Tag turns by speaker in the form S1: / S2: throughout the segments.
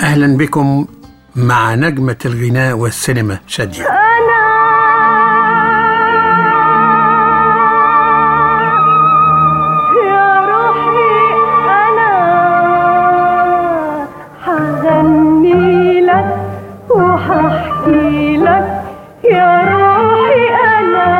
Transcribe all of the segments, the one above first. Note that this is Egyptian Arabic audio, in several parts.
S1: أهلا بكم مع نجمة الغناء والسينما شادية
S2: يا روحي أنا حغني لك وححكي لك يا روحي أنا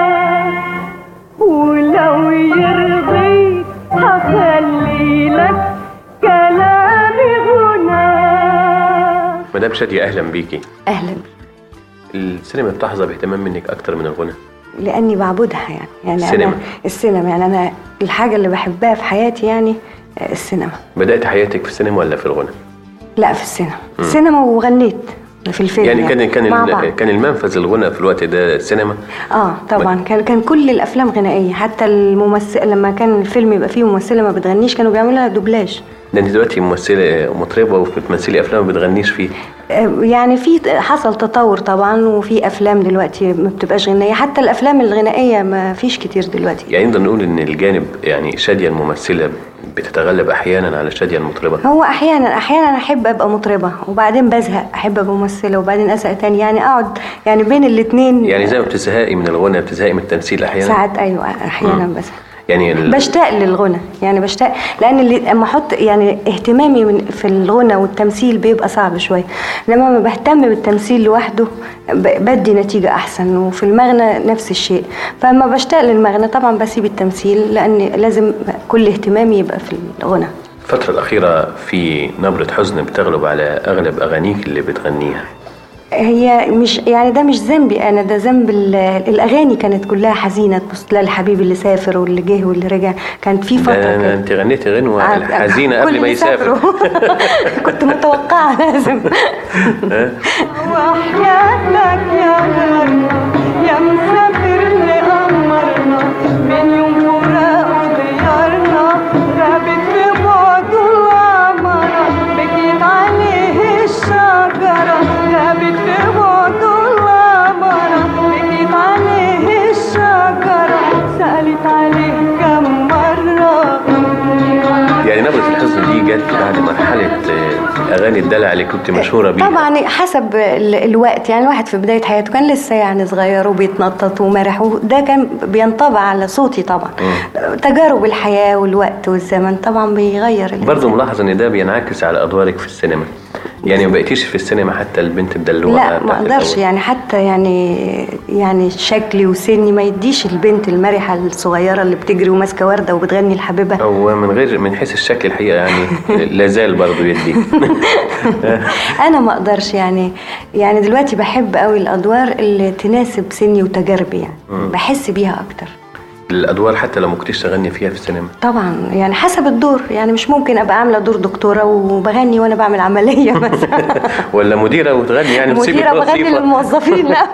S2: ولو يرضيك حخلي لك كلامي غنى
S3: مدام شادية أهلا بيكي
S4: اهلا
S3: السينما بتحظى باهتمام منك أكتر من الغنى
S4: لاني بعبدها يعني يعني
S3: السينما.
S4: انا السينما يعني انا الحاجه اللي بحبها في حياتي يعني آه، السينما
S3: بدأت حياتك في السينما ولا في الغنى؟
S4: لا في السينما السينما وغنيت في الفيلم
S3: يعني كان كان
S4: مع
S3: ال-
S4: بعض.
S3: كان المنفذ الغنى في الوقت ده السينما
S4: اه طبعا كان كان كل الافلام غنائيه حتى الممثل لما كان الفيلم يبقى فيه ممثله ما بتغنيش كانوا بيعملوا لها دوبلاج
S3: ده انت دلوقتي ممثلة مطربة وبتمثلي أفلام ما بتغنيش فيه
S4: آه، يعني في حصل تطور طبعا وفي افلام دلوقتي ما بتبقاش غنائيه حتى الافلام الغنائيه ما فيش كتير دلوقتي
S3: يعني نقدر نقول إن الجانب يعني شادية الممثلة بتتغلب أحيانا على شادية المطربة
S4: هو احيانا احيانا احب ابقى مطربه وبعدين بزهق احب ابقى ممثله وبعدين ازهق تاني يعني اقعد يعني بين الاثنين
S3: يعني زي ما بتزهقي من الغنى بتزهقي من التمثيل أحيانا
S4: ساعات ايوه احيانا بزهق
S3: يعني ال...
S4: بشتاق للغنى يعني بشتاق لان اللي اما احط يعني اهتمامي من في الغنى والتمثيل بيبقى صعب شويه انما لما بهتم بالتمثيل لوحده ب- بدي نتيجه احسن وفي المغنى نفس الشيء فاما بشتاق للمغنى طبعا بسيب التمثيل لان لازم كل اهتمامي يبقى في الغنى
S3: الفترة الأخيرة في نبرة حزن بتغلب على أغلب أغانيك اللي بتغنيها
S4: هي مش يعني ده مش ذنبي انا ده ذنب ال- الاغاني كانت كلها حزينه تبص تلاقي الحبيب اللي سافر واللي جه واللي رجع كانت في فتره
S3: ده
S4: كده
S3: أنت غنيتي غنوة
S4: ع-
S3: الحزينة
S4: كل
S3: قبل ما
S4: اللي
S3: يسافر
S4: سافروا. كنت متوقعه لازم
S2: وحياتك يا غرنا يا مسافر لقمرنا من يوم فراق ديارنا غابت في بعد القمرة بكيت عليه الشجرة غابت في بعد القمرة بكيت عليه الشجرة سألت عليه كم مرة
S3: يعني نبرة الحزن دي جت بعد مرحلة آه، أغاني الدلع اللي كنت مشهورة بيها
S4: طبعا حسب ال- الوقت يعني الواحد في بدايه حياته كان لسه يعني صغير وبيتنطط ومرح وده كان بينطبع على صوتي طبعا تجارب الحياه والوقت والزمن طبعا بيغير الإنسان.
S3: برضه ملاحظ إن ده بينعكس على أدوارك في السينما يعني ما بقيتيش في السينما حتى البنت الدلوعة
S4: لا ما
S3: بتاعت
S4: اقدرش
S3: الأول.
S4: يعني حتى يعني يعني شكلي وسني ما يديش البنت المرحه الصغيره اللي بتجري وماسكه ورده وبتغني لحبيبها
S3: هو من غير من حيث الشكل الحقيقة يعني لا زال برضه يدي
S4: انا ما اقدرش يعني يعني دلوقتي بحب قوي الادوار اللي تناسب سني وتجاربي يعني بحس بيها اكتر
S3: الأدوار حتى لو ما كنتيش تغني فيها في السينما
S4: طبعا يعني حسب الدور يعني مش ممكن ابقى عامله دور دكتوره وبغني وانا بعمل عمليه مثلا
S3: ولا مديرة وتغني يعني وتسيبي
S4: مديره بغني
S3: الوظيفة.
S4: للموظفين لا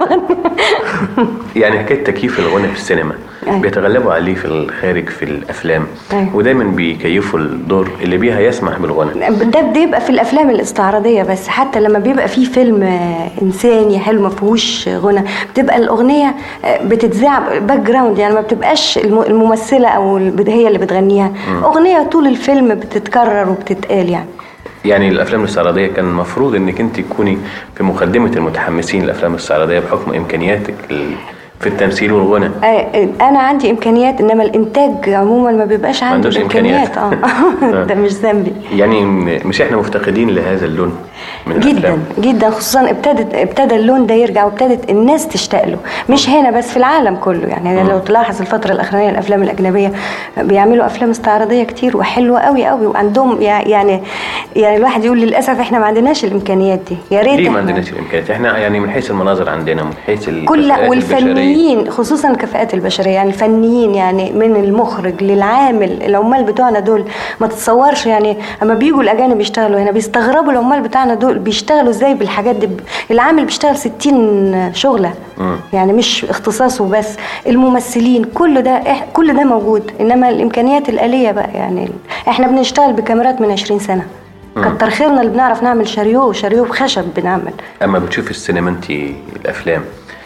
S3: يعني حكايه تكييف الغنى في السينما
S4: أيوة.
S3: بيتغلبوا عليه في الخارج في الافلام
S4: أيوة.
S3: ودايما بيكيفوا الدور اللي بيها يسمح بالغنى
S4: ده بيبقى في الافلام الاستعراضيه بس حتى لما بيبقى في فيلم آه، انساني حلو ما فيهوش غنى بتبقى الاغنيه آه، بتتذاع باك جراوند يعني ما بتبقاش الم- الممثله او الب- هي اللي بتغنيها اغنيه طول الفيلم بتتكرر وبتتقال يعني
S3: يعني الافلام الاستعراضيه كان المفروض انك انت تكوني في مقدمه المتحمسين للافلام الاستعراضيه بحكم امكانياتك ال- في التمثيل والغنى
S4: آه، انا عندي امكانيات انما الانتاج عموما ما بيبقاش عندي
S3: عندوش
S4: الامكانيات
S3: إمكانيات.
S4: اه ده مش ذنبي
S3: يعني م- مش احنا مفتقدين لهذا اللون من
S4: جدا
S3: الافلام
S4: جدا خصوصا ابتدت ابتدى اللون ده يرجع وابتدت الناس تشتاق له مش هنا بس في العالم كله يعني لو تلاحظ الفتره الاخرانيه الافلام الاجنبيه بيعملوا افلام استعراضيه كتير وحلوه قوي قوي وعندهم يع- يعني يعني الواحد يقول للاسف احنا ما عندناش الامكانيات دي يا ريت
S3: ليه ما
S4: إحنا-
S3: عندناش الامكانيات احنا يعني من حيث المناظر عندنا من حيث
S4: كل
S3: الكفاءات البشرية.
S4: والفنيين خصوصا الكفاءات البشريه يعني الفنيين يعني من المخرج للعامل العمال بتوعنا دول ما تتصورش يعني اما بيجوا الاجانب يشتغلوا هنا بيستغربوا العمال بتاعنا دول بيشتغلوا ازاي بالحاجات دي العامل بيشتغل 60 شغله يعني مش اختصاصه بس الممثلين كل ده إح- كل ده موجود انما الامكانيات الاليه بقى يعني احنا بنشتغل بكاميرات من 20 سنه كتر خيرنا اللي بنعرف نعمل شاريو شاريو بخشب بنعمل
S3: اما بتشوف السينما انت الافلام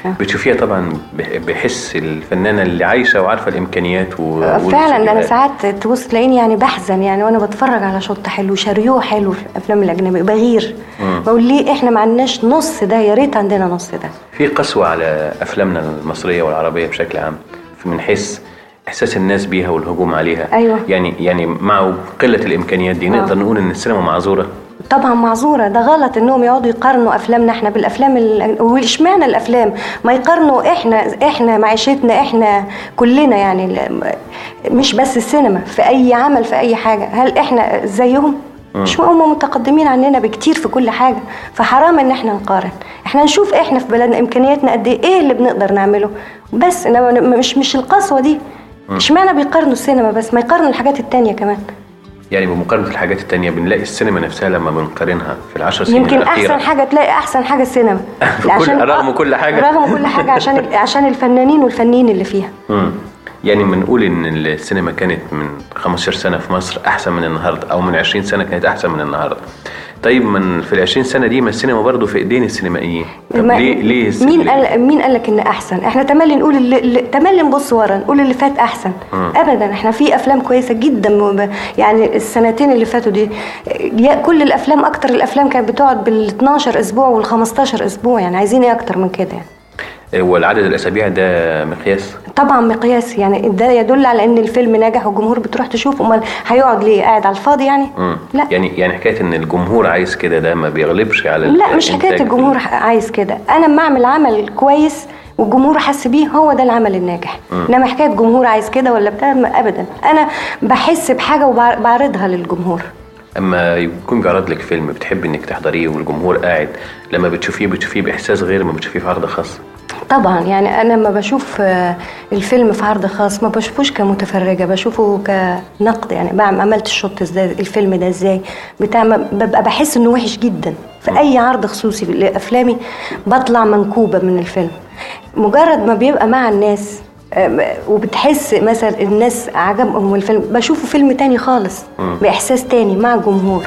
S3: بتشوفيها طبعا بح- بحس الفنانه اللي عايشه وعارفه الامكانيات و...
S4: فعلا انا
S3: والمسؤوليات.
S4: ساعات تبص تلاقيني يعني بحزن يعني وانا بتفرج على شط حلو شريوه حلو في الافلام الاجنبيه بغير بقول ليه احنا ما عندناش نص ده يا ريت عندنا نص ده
S3: في قسوه على افلامنا المصريه والعربيه بشكل عام من حيث احساس الناس بيها والهجوم عليها
S4: أيوة.
S3: يعني يعني مع قله الامكانيات دي نقدر نقول ان السينما معذوره
S4: طبعا معذوره ده غلط انهم يقعدوا يقارنوا افلامنا احنا بالافلام ال- واشمعنى الافلام ما يقارنوا احنا احنا معيشتنا احنا كلنا يعني ال- مش بس السينما في اي عمل في اي حاجه هل احنا زيهم مش هم متقدمين عننا بكتير في كل حاجه فحرام ان احنا نقارن احنا نشوف احنا في بلدنا امكانياتنا قد ايه ايه اللي بنقدر نعمله بس انما مش مش القسوه دي اشمعنى بيقارنوا السينما بس ما يقارنوا الحاجات التانية كمان
S3: يعني بمقارنه الحاجات التانية بنلاقي السينما نفسها لما بنقارنها في العشر سنين
S4: يمكن
S3: الأخيرة
S4: احسن حاجه تلاقي احسن حاجه السينما
S3: كل- رغم كل حاجة.
S4: رغم كل حاجه عشان عشان الفنانين والفنيين اللي فيها
S3: مم. يعني بنقول ان السينما كانت من 15 سنه في مصر احسن من النهارده او من 20 سنه كانت احسن من النهارده طيب من في ال 20 سنه دي ما السينما برضه في ايدين السينمائيين طب
S4: ما-
S3: ليه ليه الس-
S4: مين
S3: ليه؟
S4: قال مين قال لك ان احسن احنا تملي نقول اللي اللي- تملي نبص ورا نقول اللي فات احسن ابدا احنا في افلام كويسه جدا وب- يعني السنتين اللي فاتوا دي يا- كل الافلام اكتر الافلام كانت بتقعد بال 12 اسبوع وال 15 اسبوع يعني عايزين ايه اكتر من كده يعني
S3: هو العدد الاسابيع ده مقياس
S4: طبعا مقياس يعني ده يدل على ان الفيلم ناجح والجمهور بتروح تشوفه امال هيقعد ليه قاعد على الفاضي يعني
S3: مم.
S4: لا
S3: يعني يعني حكايه ان الجمهور عايز كده ده ما بيغلبش على
S4: لا مش
S3: الإنتاج
S4: حكايه
S3: في-
S4: الجمهور عايز كده انا لما اعمل عمل كويس والجمهور حس بيه هو ده العمل الناجح انما حكايه جمهور عايز كده ولا بتاع ما- ابدا انا بحس بحاجه وبعرضها للجمهور
S3: اما يكون بيعرض لك فيلم بتحب انك تحضريه والجمهور قاعد لما بتشوفيه بتشوفيه باحساس غير ما بتشوفيه في عرض خاص
S4: طبعا يعني انا لما بشوف آه، الفيلم في عرض خاص ما بشوفوش كمتفرجه بشوفه كنقد يعني بعمل عملت الشوط ازاي الفيلم ده ازاي بتاع ما- ببقى بحس انه وحش جدا في اي عرض خصوصي لافلامي بطلع منكوبه من الفيلم مجرد ما بيبقى مع الناس آم، وبتحس مثلا الناس عجبهم الفيلم بشوفه فيلم تاني خالص باحساس تاني مع الجمهور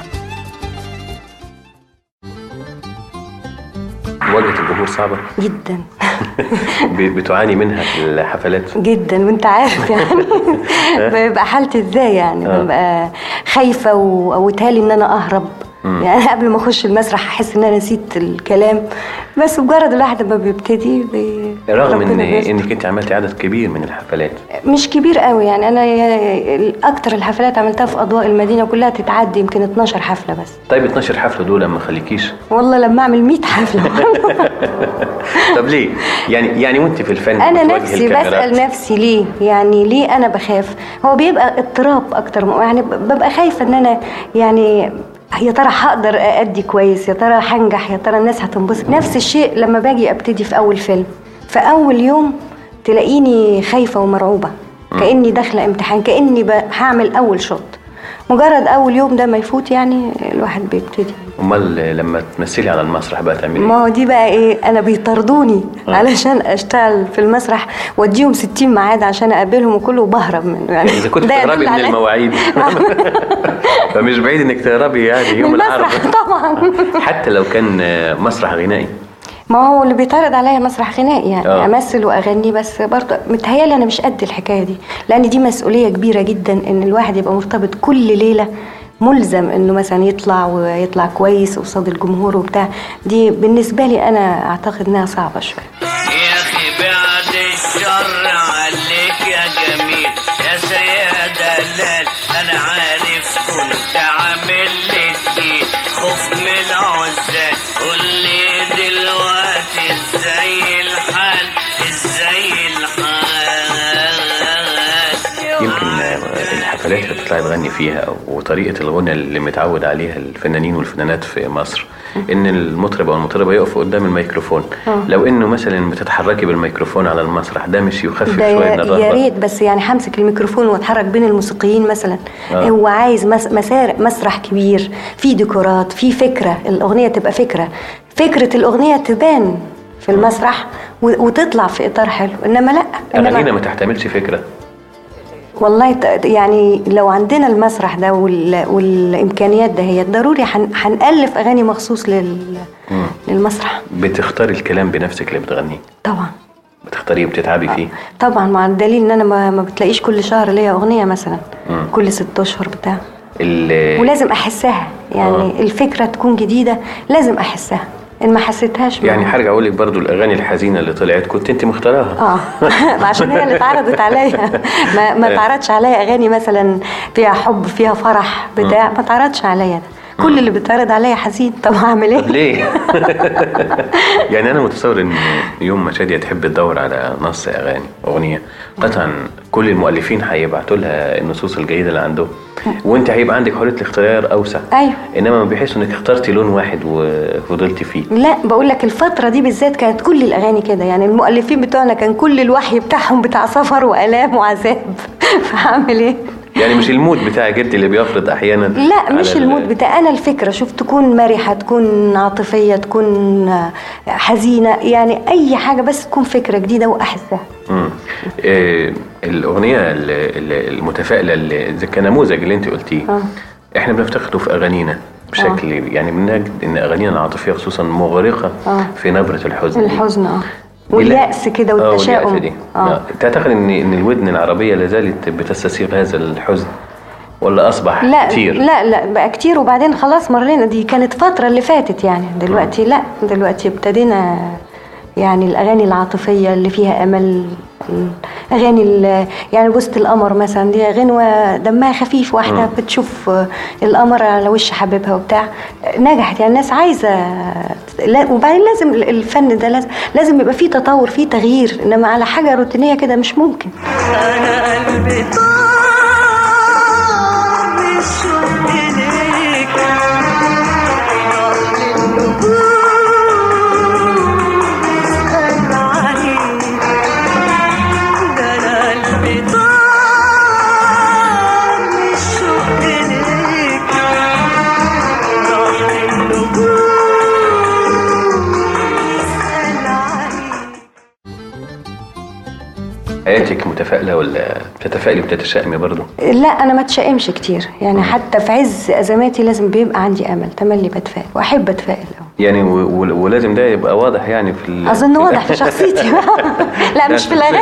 S3: مواجهه الجمهور صعبه
S4: جدا
S3: ب- بتعاني منها في الحفلات
S4: جدا وانت عارف يعني بيبقى حالتي ازاي يعني
S3: آه.
S4: ببقى خايفه و- او اتهالي ان انا اهرب يعني قبل ما اخش المسرح احس ان انا نسيت الكلام بس مجرد الواحد ما بيبتدي بي...
S3: رغم ان
S4: ربنا بيستر.
S3: انك انت عملتي عدد كبير من الحفلات
S4: مش كبير قوي يعني انا ي- اكتر الحفلات عملتها في اضواء المدينه كلها تتعدي يمكن 12 حفله بس
S3: طيب 12 حفله دول ما خليكيش
S4: والله لما اعمل 100 حفله
S3: طب ليه يعني يعني وانت في الفن
S4: انا
S3: بتواجهي
S4: نفسي
S3: الكاميرات.
S4: بسال نفسي ليه يعني ليه انا بخاف هو بيبقى اضطراب اكتر م- يعني ب- ببقى خايفه ان انا يعني يا ترى هقدر أأدي كويس يا ترى هنجح يا ترى الناس هتنبسط نفس الشيء لما باجي ابتدي في اول فيلم في اول يوم تلاقيني خايفه ومرعوبه كاني داخله امتحان كاني ب- هعمل اول شوط مجرد اول يوم ده ما يفوت يعني الواحد بيبتدي
S3: امال لما تمثلي على المسرح بقى تعملي
S4: ما
S3: ايه؟
S4: هو دي بقى ايه انا بيطردوني علشان اشتغل في المسرح واديهم 60 ميعاد عشان اقابلهم وكله وبهرب منه يعني
S3: اذا كنت
S4: ده
S3: تهربي
S4: يدل
S3: من
S4: على-
S3: المواعيد فمش بعيد انك تهربي يعني
S4: من
S3: يوم العرض
S4: المسرح طبعا
S3: حتى لو كان مسرح غنائي
S4: ما هو اللي بيتعرض عليا مسرح غنائي يعني
S3: آه.
S4: امثل واغني بس برضه متهيالي انا مش قد الحكايه دي لان دي مسؤوليه كبيره جدا ان الواحد يبقى مرتبط كل ليله ملزم انه مثلا يطلع ويطلع كويس قصاد الجمهور وبتاع دي بالنسبه لي انا اعتقد انها صعبه شويه
S5: يا اخي بعد الشر عليك يا جميل يا سيد دلال انا عارف كنت عامل لي تقيل خوف من العزال قول لي دلوقتي ازاي الحال ازاي الحال
S3: يمكن الحفلات اللي بتطلعي تغني فيها وطريقه الغنى اللي متعود عليها الفنانين والفنانات في مصر ان المطرب او المطربه يقفوا قدام الميكروفون لو انه مثلا بتتحركي بالميكروفون على المسرح ده مش يخفف
S4: ده
S3: شويه من
S4: يا-
S3: الرهبه
S4: يا ريت بس يعني همسك الميكروفون واتحرك بين الموسيقيين مثلا
S3: آه.
S4: هو عايز مس مسار مسرح كبير في ديكورات في فكره الاغنيه تبقى فكره فكره الاغنيه تبان في المسرح و- وتطلع في اطار حلو انما لا
S3: اغانينا ما تحتملش فكره
S4: والله ت- يعني لو عندنا المسرح ده وال... والامكانيات ده هي ضروري هن... هنالف اغاني مخصوص لل... للمسرح المسرح
S3: بتختاري الكلام بنفسك اللي بتغنيه
S4: طبعا
S3: بتختاريه وبتتعبي فيه
S4: طبعا مع الدليل ان انا ما, ما بتلاقيش كل شهر ليا اغنيه مثلا
S3: مم.
S4: كل ست اشهر بتاع
S3: ال-
S4: ولازم احسها يعني
S3: آه.
S4: الفكره تكون جديده لازم احسها ان ما حسيتهاش
S3: يعني
S4: ما-
S3: هرجع اقول لك برضو الاغاني الحزينه اللي طلعت كنت انت مختارها
S4: اه عشان هي اللي اتعرضت عليا ما ما اتعرضش عليا اغاني مثلا فيها حب فيها فرح بتاع ما اتعرضش عليا ده كل اللي بيتعرض عليا حزين طب هعمل ايه
S3: ليه؟ يعني انا متصور ان يوم ما شاديه تحب تدور على نص اغاني اغنيه قطعا كل المؤلفين هيبعتوا لها النصوص الجيده اللي عندهم وانت هيبقى عندك حريه الاختيار اوسع
S4: ايوه
S3: انما ما بيحسوا انك اخترتي لون واحد وفضلتي فيه
S4: لا بقول لك الفترة دي بالذات كانت كل الأغاني كده يعني المؤلفين بتوعنا كان كل الوحي بتاعهم بتاع سفر وآلام وعذاب فهعمل إيه؟
S3: يعني مش المود بتاع جدي اللي بيفرض احيانا
S4: لا مش
S3: على ال-
S4: المود بتاع أنا الفكرة شوف تكون مرحة تكون عاطفية تكون آه، حزينة يعني أي حاجة بس تكون فكرة جديدة وأحسها
S3: مم. آه الاغنيه ال- ال- المتفائله اللي زي كنموذج اللي انت قلتيه
S4: آه.
S3: احنا بنفتقده في اغانينا بشكل يعني بنجد ان اغانينا العاطفيه خصوصا مغرقه
S4: آه.
S3: في نبره الحزن دي.
S4: الحزن اه واليأس كده
S3: آه،
S4: والتشاؤم
S3: واليأس دي
S4: اه
S3: آه. تعتقد ان ان الودن العربيه لا زالت بتستسيغ هذا الحزن ولا اصبح
S4: لا
S3: كتير
S4: لا لا بقى كتير وبعدين خلاص مرينا دي كانت فترة اللي فاتت يعني دلوقتي لا دلوقتي ابتدينا يعني الأغاني العاطفية اللي فيها أمل الأغاني ال- يعني بوسة القمر مثلا دي غنوة دمها خفيف واحدة
S3: مم.
S4: بتشوف القمر على وش حبيبها وبتاع نجحت يعني الناس عايزة لا وبعدين لازم الفن ده لازم لازم يبقى فيه تطور فيه تغيير إنما على حاجة روتينية كده مش ممكن
S2: انا قلبي طار بالشوق ليك اسأل عليك ده انا قلبي طار بالشوق ليك راح النجوم اسأل عليك
S3: حياتك متفائله ولا بتتفائلي وبتتشائمي برضه
S4: لا انا ما اتشائمش كتير يعني حتى في عز ازماتي لازم بيبقى عندي امل تملي بتفائل واحب اتفائل أوي.
S3: يعني و- و- ولازم ده يبقى واضح يعني في ال-
S4: اظن
S3: في
S4: واضح في شخصيتي لا مش في الاغاني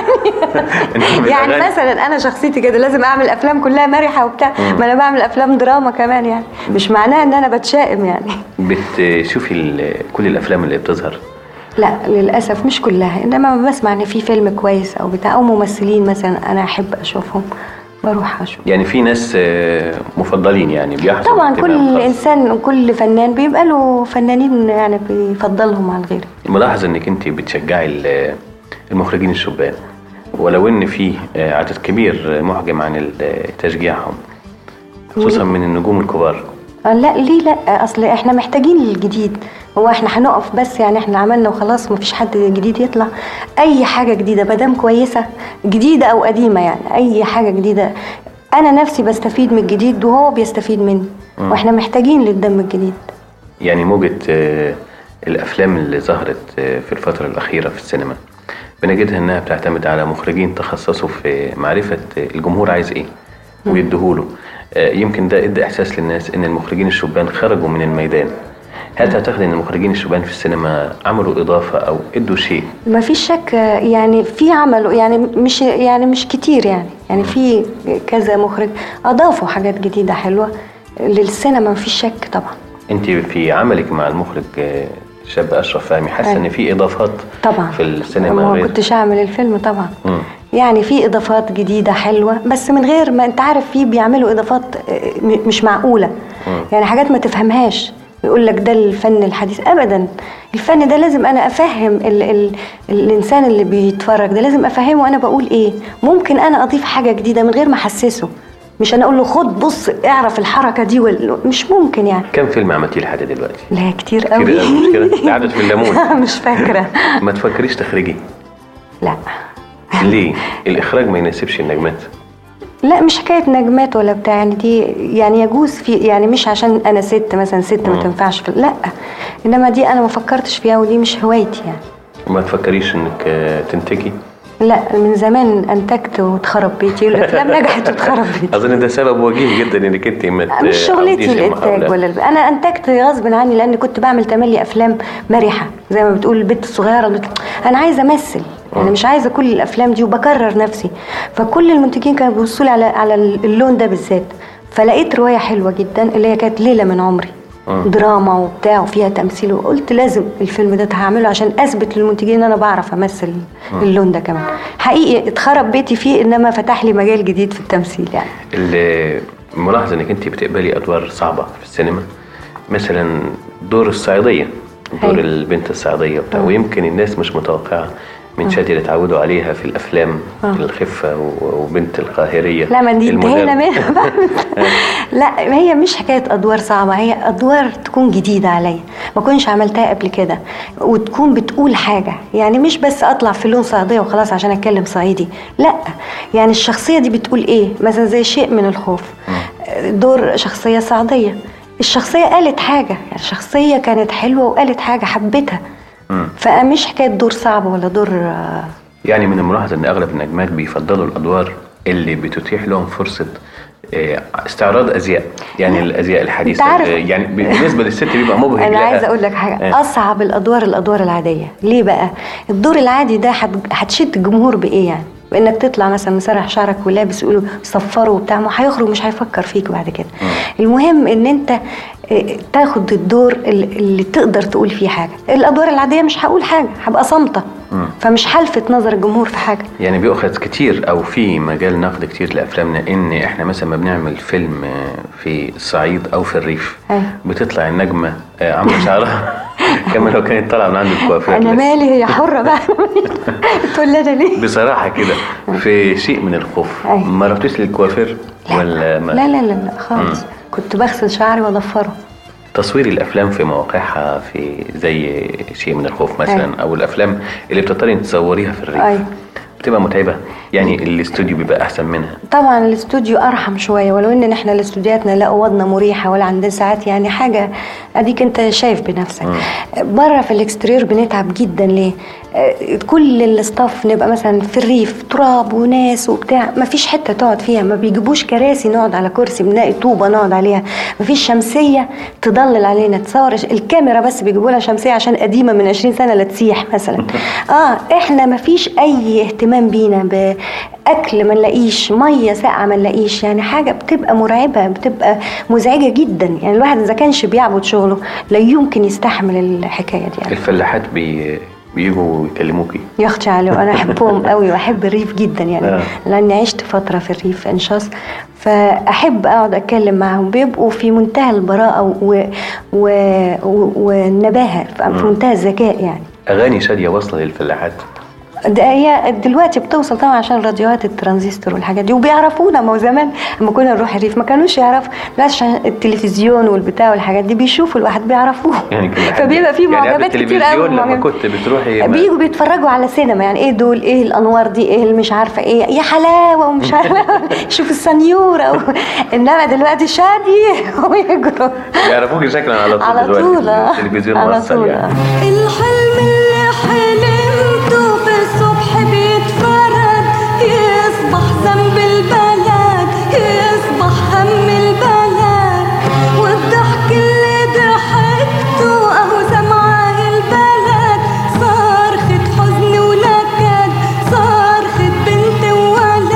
S3: إنما
S4: يعني
S3: الأغاني-
S4: مثلا انا شخصيتي كده لازم اعمل افلام كلها مرحه وبتاع ما انا بعمل افلام دراما كمان يعني مش معناها ان انا بتشائم يعني
S3: بتشوفي ال- كل الافلام اللي بتظهر
S4: لا للاسف مش كلها انما لما بسمع ان في فيلم كويس او بتاع او ممثلين مثلا انا احب اشوفهم بروح اشوف
S3: يعني في ناس آه، مفضلين يعني بيحصل
S4: طبعا
S3: اهتمام
S4: كل
S3: خاص.
S4: انسان وكل فنان بيبقى له فنانين يعني بيفضلهم على الغير
S3: ملاحظ انك انت بتشجعي ال- المخرجين الشبان ولو ان في آه، عدد كبير محجم عن ال- تشجيعهم خصوصا من النجوم الكبار
S4: آه، لا ليه لا اصل احنا محتاجين الجديد هو احنا هنقف بس يعني احنا عملنا وخلاص مفيش حد جديد يطلع اي حاجه جديده مادام كويسه جديده او قديمه يعني اي حاجه جديده انا نفسي بستفيد من الجديد وهو بيستفيد مني واحنا محتاجين للدم الجديد
S3: يعني موجة آه، الافلام اللي ظهرت آه، في الفترة الاخيرة في السينما بنجدها انها بتعتمد على مخرجين تخصصوا في معرفة آه، الجمهور عايز ايه ويديهوله آه، يمكن ده ادى احساس للناس ان المخرجين الشبان خرجوا من الميدان هل تعتقد ان المخرجين الشبان في السينما عملوا اضافة او ادوا شيء
S4: ما فيش شك يعني في عملوا يعني مش يعني مش كتير يعني يعني في كذا مخرج اضافوا حاجات جديده حلوه للسينما ما فيش شك طبعا
S3: انت في عملك مع المخرج آه، الشاب اشرف فهمي حاسه
S4: أيوة.
S3: ان في اضافات
S4: طبعا
S3: في السينما
S4: ما
S3: غير
S4: كنتش اعمل الفيلم طبعا
S3: مم.
S4: يعني في اضافات جديده حلوه بس من غير ما انت عارف في بيعملوا اضافات آه، م- مش معقوله يعني حاجات ما تفهمهاش يقول لك ده الفن الحديث ابدا الفن ده لازم انا افهم ال ال الانسان اللي بيتفرج ده لازم افهمه انا بقول ايه ممكن انا اضيف حاجه جديده من غير ما احسسه مش انا اقول له خد بص اعرف الحركه دي وال... مش ممكن يعني
S3: كم فيلم عملتيه لحد دلوقتي
S4: لا كتير
S3: كتير
S4: قوي
S3: قوي مش كده؟ ده عدد في الليمون
S4: مش فاكره
S3: ما تفكريش تخرجي
S4: لا
S3: ليه الاخراج ما يناسبش النجمات
S4: لا مش حكايه نجمات ولا بتاع يعني دي يعني يجوز في يعني مش عشان انا ست مثلا ست ما تنفعش في لا انما دي انا ما فكرتش فيها ودي مش هوايتي يعني
S3: ما تفكريش انك آه، تنتجي
S4: لا من زمان انتجت واتخرب بيتي الافلام نجحت واتخرب بيتي
S3: اظن ده سبب وجيه جدا انك انت ما ت-
S4: مش شغلتي
S3: تعوديش
S4: الانتاج
S3: المحاولة.
S4: ولا الب... انا انتجت غصب عني لان كنت بعمل تملي افلام مرحه زي ما بتقول البنت الصغيره اللي بت... انا عايزه امثل يعني مش عايزه كل الافلام دي وبكرر نفسي فكل المنتجين كانوا بيبصوا لي على على اللون ده بالذات فلقيت روايه حلوه جدا اللي هي كانت ليله من عمري دراما وبتاع وفيها تمثيل وقلت لازم الفيلم ده هعمله عشان اثبت للمنتجين ان انا بعرف امثل اللون ده كمان حقيقي اتخرب بيتي فيه انما فتح لي مجال جديد في التمثيل يعني
S3: اللي ملاحظ انك انت بتقبلي ادوار صعبه في السينما مثلا دور الصعيديه دور
S4: أيوة.
S3: البنت الصعيديه وبتاع ويمكن الناس مش متوقعه من شادي اللي اتعودوا عليها في الافلام الخفه و- وبنت القاهريه
S4: لا ما دي انتهينا
S3: المدرب.
S4: منها بقى. لا هي مش حكايه ادوار صعبه هي ادوار تكون جديده عليا ما كنتش عملتها قبل كده وتكون بتقول حاجه يعني مش بس اطلع في لون صعيديه وخلاص عشان اتكلم صعيدي لا يعني الشخصيه دي بتقول ايه مثلا زي شيء من الخوف دور شخصيه صعيديه الشخصيه قالت حاجه يعني الشخصيه كانت حلوه وقالت حاجه حبيتها فمش حكايه دور صعب ولا دور آه،
S3: يعني من الملاحظ ان اغلب النجمات بيفضلوا الادوار اللي بتتيح لهم فرصه آه، استعراض ازياء يعني الازياء الحديثه
S4: أنت عارف-
S3: آه، يعني بالنسبه للست بيبقى مبهج
S4: انا
S3: لها.
S4: عايزه اقول لك حاجه
S3: آه.
S4: اصعب الادوار الادوار العاديه ليه بقى الدور العادي ده هت- هتشد الجمهور بايه يعني بانك تطلع مثلا مسرح شعرك ولابس يقولوا صفره وبتاع ما هيخرج مش هيفكر فيك بعد كده المهم ان انت آه، تاخد الدور اللي اللي تقدر تقول فيه حاجه الادوار العاديه مش هقول حاجه هبقى صامته فمش هلفت نظر الجمهور في حاجه
S3: يعني بيؤخذ كتير او في مجال نقد كتير لافلامنا ان احنا مثلا ما بنعمل فيلم آه، في الصعيد او في الريف
S4: أيوة.
S3: بتطلع النجمه آه، عامله شعرها كما لو كانت طالعه من عند الكوافير
S4: انا
S3: بس.
S4: مالي هي حره بقى تقول لي انا ليه
S3: بصراحه كده في شيء من الخوف
S4: أيوة.
S3: ما رحتوش للكوافير ولا ما
S4: لا لا لا لا خالص كنت بغسل شعري واضفره
S3: تصوير الافلام في مواقعها في زي شيء من الخوف مثلا
S4: أيوة.
S3: او الافلام اللي بتضطري تصوريها في الريف
S4: أيوة.
S3: بتبقى متعبه يعني الاستوديو بيبقى احسن منها
S4: طبعا الاستوديو ارحم شويه ولو ان احنا الاستوديوهاتنا لا اوضنا مريحه ولا عندنا ساعات يعني حاجه اديك انت شايف بنفسك بره في الاكسترير بنتعب جدا ليه آه، كل الاستاف نبقى مثلا في الريف تراب وناس وبتاع ما فيش حته تقعد فيها ما بيجيبوش كراسي نقعد على كرسي بنلاقي طوبه نقعد عليها ما فيش شمسيه تضلل علينا تصور الكاميرا بس بيجيبوا لها شمسيه عشان قديمه من 20 سنه لا تسيح مثلا اه احنا ما فيش اي اهتمام بينا باكل ما نلاقيش ميه ساقعه ما نلاقيش يعني حاجه بتبقى مرعبه بتبقى مزعجه جدا يعني الواحد اذا كانش بيعبد شغله لا يمكن يستحمل الحكايه دي يعني
S3: الفلاحات بي... بيجوا يكلموكي
S4: يا اختي علي وانا احبهم قوي واحب الريف جدا يعني
S3: آه.
S4: لاني عشت فتره في الريف في انشاص فاحب اقعد اتكلم معاهم بيبقوا في منتهى البراءه و... و... و... والنباهه في منتهى الذكاء يعني
S3: اغاني شاديه واصله للفلاحات
S4: ده هي دلوقتي بتوصل طبعا عشان راديوهات الترانزستور والحاجات دي وبيعرفونا ما هو زمان لما كنا نروح الريف ما كانوش يعرفوا لا عشان التلفزيون والبتاع والحاجات دي بيشوفوا الواحد بيعرفوه
S3: يعني كل حاجة.
S4: فبيبقى في
S3: يعني قبل
S4: معجبات كتير قوي
S3: التلفزيون لما
S4: معجبات.
S3: كنت بتروحي ما-
S4: بيجوا بيتفرجوا على سينما يعني ايه دول ايه الانوار دي ايه اللي مش عارفه ايه يا حلاوه ومش عارفه شوف السنيوره و... انما دلوقتي شادي ويجروا
S3: بيعرفوكي شكلا على طول
S4: على
S3: دلوقتي
S4: طول آه.
S3: التلفزيون
S4: على
S3: موصل
S4: طول
S3: يعني
S4: آه.
S2: الحلم اللي حلمته في الصبح بيتفرد يصبح ذنب البلد يصبح هم البلد والضحك اللي ضحكته اهو سمعه البلد صرخة حزن ونكد صرخة بنت وولد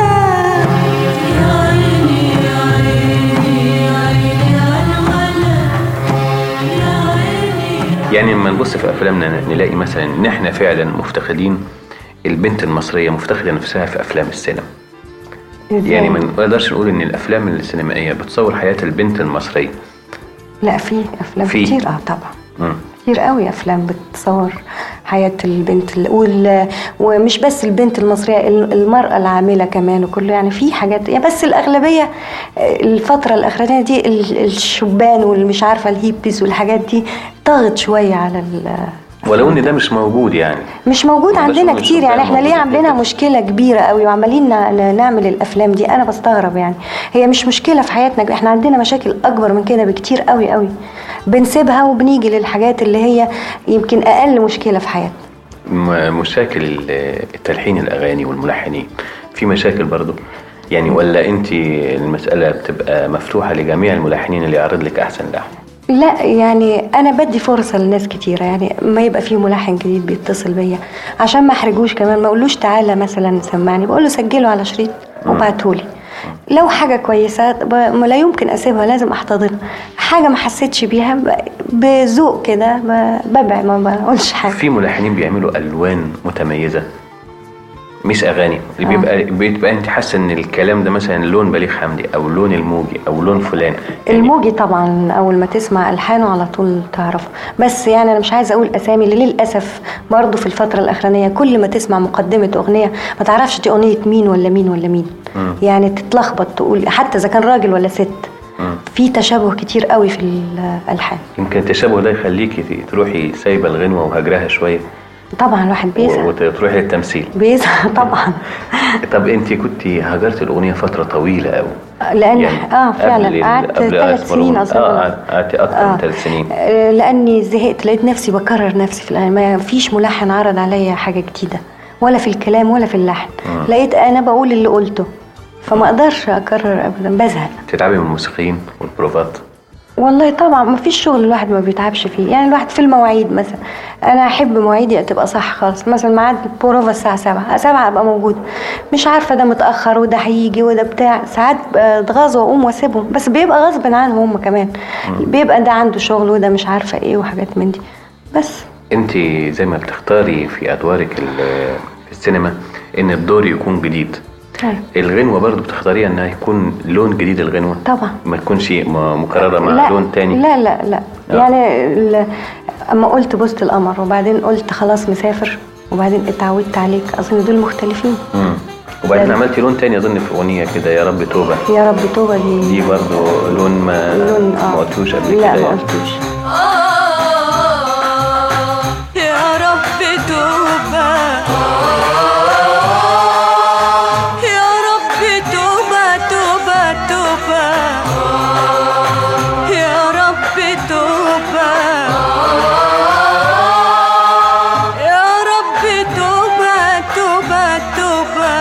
S2: يا عيني يا عيني يا عيني على الولد يا عيني
S3: يعني لما نبص في افلامنا نلاقي مثلا ان احنا فعلا مفتقدين البنت المصريه مفتقده نفسها في افلام السينما يعني ما نقدرش نقول ان الافلام السينمائيه بتصور حياه البنت المصريه
S4: لا في افلام
S3: في.
S4: كتير اه طبعا
S3: مم.
S4: كتير قوي افلام بتصور حياه البنت ال- وال... ومش بس البنت المصريه ال- المراه العامله كمان وكله يعني في حاجات يعني بس الاغلبيه آه، الفتره الاخرانيه دي ال- الشبان والمش عارفه الهيبيز والحاجات دي طغت شويه على ال...
S3: ولو ان ده مش موجود يعني
S4: مش موجود
S3: ما
S4: عندنا
S3: بشوف
S4: كتير يعني
S3: الشبان
S4: احنا ليه
S3: موجودة
S4: عاملينها
S3: كتير.
S4: مشكله كبيره قوي وعمالين ن- ن- نعمل الافلام دي انا بستغرب يعني هي مش مشكله في حياتنا احنا عندنا مشاكل اكبر من كده بكتير قوي قوي بنسيبها وبنيجي للحاجات اللي هي يمكن اقل مشكله في حياتنا
S3: م- مشاكل ال- التلحين الاغاني والملحنين في مشاكل برضو يعني ولا انت المساله بتبقى مفتوحه لجميع الملحنين اللي يعرض لك احسن لحن
S4: لا يعني انا بدي فرصه لناس كتيره يعني ما يبقى فيه ملحن جديد بيتصل بيا عشان ما احرجوش كمان ما اقولوش تعالى مثلا سمعني بقول له سجله على شريط وبعتهولي لو حاجه كويسه ب- ما لا يمكن اسيبها لازم احتضنها حاجه ما حسيتش بيها ب- بذوق كده ب- ببع ما بقولش حاجه
S3: في ملحنين بيعملوا الوان متميزه مش اغاني اللي بيبقى بيبقى انت حاسه ان الكلام ده مثلا لون بليغ حمدي او لون الموجي او لون فلان يعني
S4: الموجي طبعا اول ما تسمع الحانه على طول تعرفه بس يعني انا مش عايزه اقول اسامي اللي للاسف برضه في الفتره الاخرانيه كل ما تسمع مقدمه اغنيه ما تعرفش دي اغنيه مين ولا مين ولا مين يعني تتلخبط تقول حتى اذا كان راجل ولا ست في تشابه كتير قوي في الالحان
S3: يمكن التشابه ده يخليكي ت- تروحي سايبه الغنوه وهجرها شويه
S4: طبعا الواحد بيزهق
S3: وتروحي للتمثيل
S4: بيزهق طبعا
S3: طب انت كنت هجرت الاغنيه فتره طويله قوي
S4: لان
S3: يعني
S4: اه
S3: قبل
S4: فعلا
S3: ال-
S4: قعدت
S3: قبل
S4: ثلاث
S3: أسمر
S4: سنين
S3: ون-
S4: اظن
S3: اه قعدت اكتر من ثلاث سنين
S4: آه، لاني زهقت لقيت نفسي بكرر نفسي في الأغاني ما فيش ملحن عرض عليا حاجه جديده ولا في الكلام ولا في اللحن لقيت انا بقول اللي قلته فما اقدرش اكرر ابدا بزهق
S3: تتعبي من الموسيقيين والبروفات
S4: والله طبعا ما فيش شغل الواحد ما بيتعبش فيه يعني الواحد في المواعيد مثلا انا احب مواعيدي تبقى صح خالص مثلا ميعاد البروفا الساعه 7 7 ابقى موجود مش عارفه ده متاخر وده هيجي وده بتاع ساعات اتغاظ واقوم واسيبهم بس بيبقى غصب عنهم هم كمان بيبقى ده عنده شغل وده مش عارفه ايه وحاجات من دي بس
S3: انت زي ما بتختاري في ادوارك ال- في السينما ان الدور يكون جديد
S4: أيوة.
S3: الغنوة برضو بتختاريها انها يكون لون جديد الغنوة
S4: طبعا.
S3: ما تكونش م- مكررة مع
S4: لا
S3: لون تاني
S4: لا لا لا
S3: آه.
S4: يعني ال- اما قلت بوست القمر وبعدين قلت خلاص مسافر وبعدين اتعودت عليك اظن دول مختلفين
S3: مم. وبعدين
S4: لا.
S3: عملتي لون تاني اظن في اغنية كده يا رب توبة
S4: يا رب توبه دي
S3: دي برضو لون ما
S4: لون
S3: ما قلتوش قبل
S4: لا
S3: كده
S4: ما
S3: يعني.
S4: قلتوش
S2: يا رب توبة يا رب توبة توبة توبة يا رب توبة يا رب توبة توبة توبة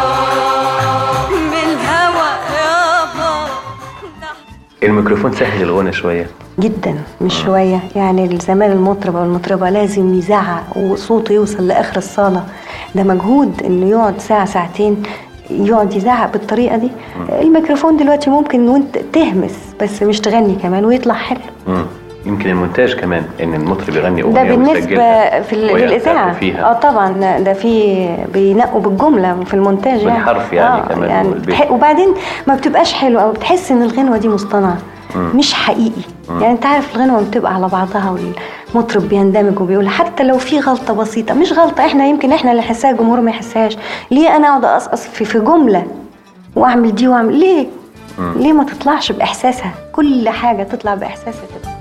S2: من الهوى يابا
S3: الميكروفون سهل الغنى شوية
S4: جدا مش شويه يعني زمان المطرب او المطربه لازم يزعق وصوته يوصل لاخر الصاله ده مجهود انه يقعد ساعه ساعتين يقعد يزعق بالطريقه دي الميكروفون دلوقتي ممكن وانت تهمس بس مش تغني كمان ويطلع حلو
S3: مم. يمكن المونتاج كمان ان المطرب يغني
S4: ده
S3: اغنية
S4: بالنسبه
S3: ويسجلها
S4: في, ال- في
S3: ويعترف
S4: الاذاعه
S3: فيها
S4: اه طبعا ده في بينقوا بالجمله في المونتاج يعني
S3: بالحرف يعني كمان
S4: يعني
S3: والبيت.
S4: بتح... وبعدين ما بتبقاش حلوه او بتحس ان الغنوه دي مصطنعه مش حقيقي يعني انت عارف الغنوه بتبقى على بعضها والمطرب بيندمج وبيقول حتى لو في غلطه بسيطه مش غلطه احنا يمكن احنا اللي نحسها الجمهور ما يحسهاش ليه انا اقعد اقصقص في, في جمله واعمل دي واعمل ليه ليه ما تطلعش باحساسها كل حاجه تطلع باحساسها كده